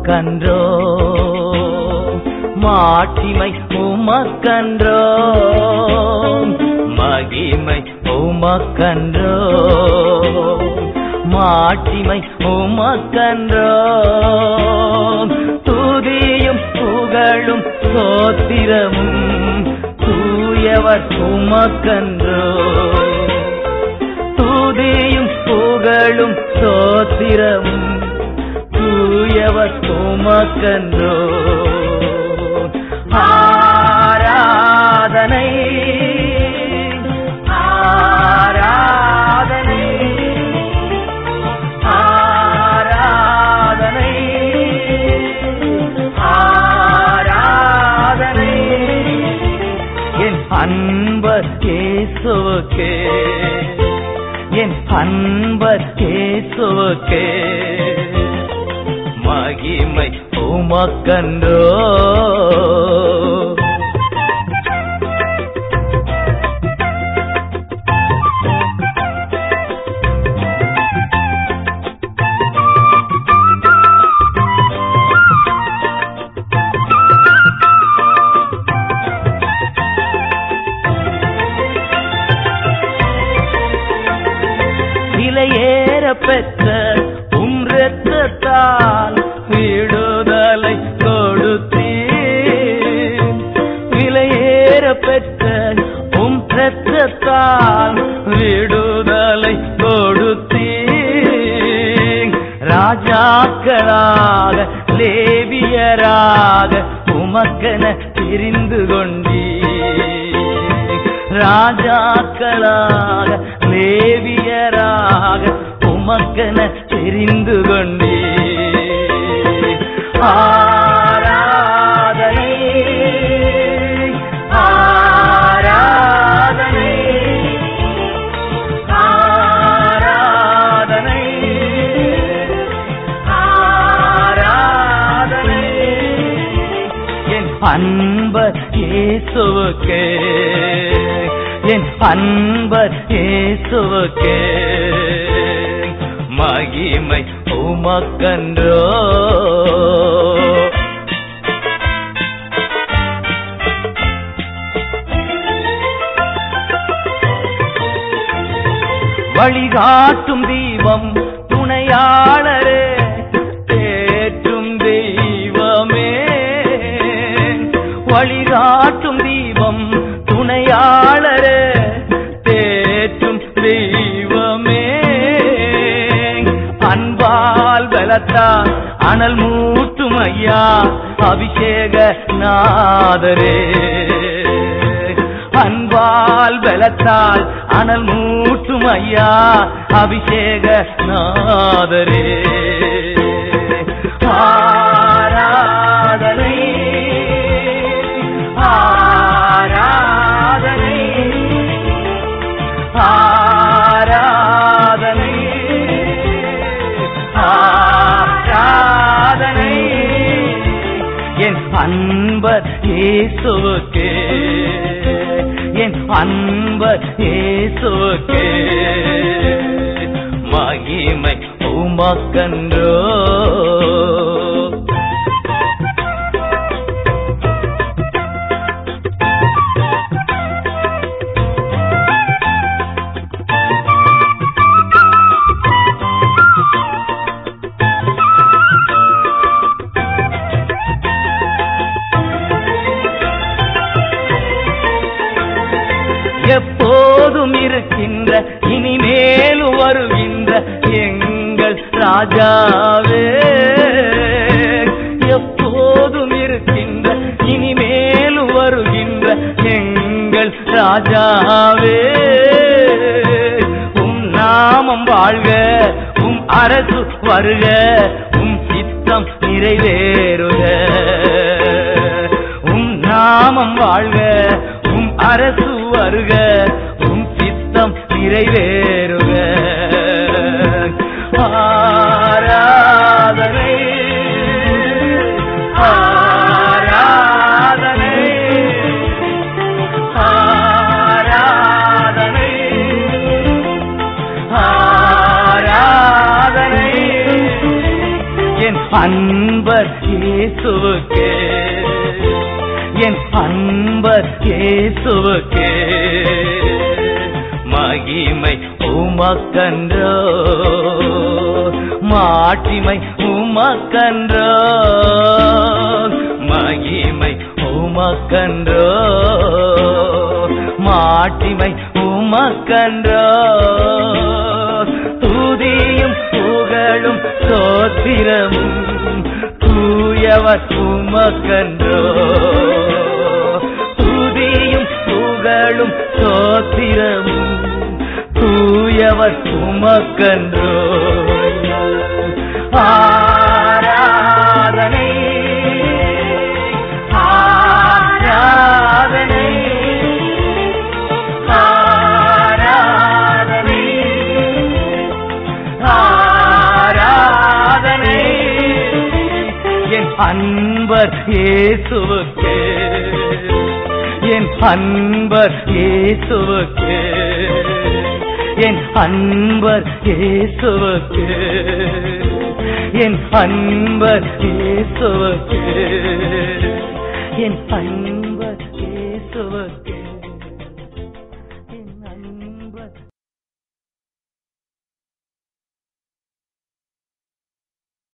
உமக்கன்றோ மாட்சிமை உமக்கன்றோ மகிமை உமக்கன்றோ மாட்சிமை உமக்கன்றோ துதியும் புகழும் சோத்திரமும் தூயவர் உமக்கன்றோ துதியும் புகழும் சோத்திரமும் தூயவர் உமக்கன்றோ ஆராதனை ஆராதனை ஆராதனை ஆராதனை என் அன்பர் இயேசுவுக்கே என் அன்பர் இயேசுவுக்கே மகிமை உமக்கன்றோ விலையேற பெற்ற உம் இரத்தத்தால் விடுதலை கொடுத்தீர் விலையேற பெற்ற உம் இரத்தத்தால் விடுதலை கொடுத்தீர் ராஜாக்களாக லேவியராக உமக்கென தெரிந்து கொண்டீர் ராஜாக்களாக லேவியராக உமக்கென தெரிந்து கொண்டே ஆராதனை ஆராதனை ஆராதனை ஆராதனை என் அன்பர் இயேசுவுக்கே என் அன்பர் இயேசுவுக்கே மகிமை உமக்கன்றோ வழிகாட்டும் தீபம் துணையாளரே தேற்றும் தெய்வமே வழிகாட்டும் தீபம் துணையாளரே தேற்றும் தெய்வமே அன்பால் பலத்தால் அனல் மூட்டும் ஐயா அபிஷேக நாதரே அன்பால் பலத்தால் அனல் மூட்டும் ஐயா அபிஷேக நாதரே ஆராதனை ஆராதனை ஆராதனை ஆராதனை என் அன்பர் இயேசுவுக்கே என் அன்பர் இயேசுவுக்கே மகிமை உமக்கன்றோ எப்போதும் இருக்கின்ற இனிமேலும் வருகின்ற எங்கள் ராஜாவே எப்போதும் இருக்கின்ற இனிமேலும் வருகின்ற எங்கள் ராஜாவே உம் நாமம் வாழ்க உம் அரசு வருக உம் சித்தம் நிறைவேறுக உம் நாமம் வாழ்க உம் அரசு வருக உம் சித்தம் நிறைவேறுக ஆராதனை ஆராதனை ஆராதனை ஆராதனை என் அன்பர் இயேசுவுக்கே என் அன்பர் இயேசுவுக்கே மகிமை உமக்கன்றோ மாட்சிமை உமக்கன்றோ மகிமை உமக்கன்றோ மாட்சிமை உமக்கன்றோ துதியும் புகழும் சோத்திரமும் தூயவர் உமக்கன்றோ துதியும் புகழும் சோத்திரமும் தூயவர் உமக்கன்றோ ஆராதனை ஆராதனை ஆராதனை ஆராதனை என் அன்பர் இயேசுவுக்கே என் அன்பர் இயேசுவுக்கே என் அன்பர் இயேசுவுக்கே என் அன்பர் இயேசுவுக்கே என் அன்பர் இயேசுவுக்கே